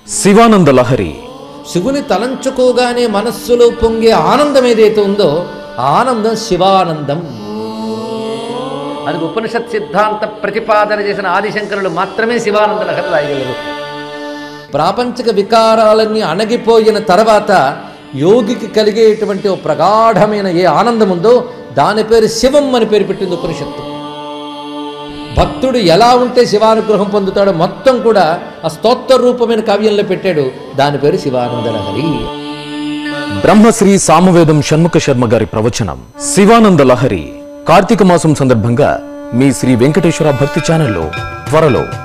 శివానంద లహరి శివుని తలంచుకోగానే మనస్సులో పొంగే ఆనందం ఏదైతే ఉందో ఆ ఆనందం శివానందం అది ఉపనిషత్ సిద్ధాంత ప్రతిపాదన చేసిన ఆదిశంకరులు మాత్రమే శివానంద లహరి రాయగలరు ప్రాపంచిక వికారాలన్నీ అణగిపోయిన తర్వాత యోగికి కలిగేటువంటి ఓ ప్రగాఢమైన ఏ ఆనందం ఉందో దాని పేరు శివం అని పేరు పెట్టింది ఉపనిషత్తు భక్తుడు ఎలా ఉంటే శివానుగ్రహం పొందుతాడో మొత్తం కూడా ఆ స్తోత్ర రూపమైన కావ్యంలో పెట్టాడు దాని పేరు శివానంద లహరి బ్రహ్మశ్రీ సామవేదం షణ్ముఖ శర్మ గారి ప్రవచనం శివానంద లహరి కార్తీక మాసం సందర్భంగా మీ శ్రీ వెంకటేశ్వర భక్తి ఛానల్లో త్వరలో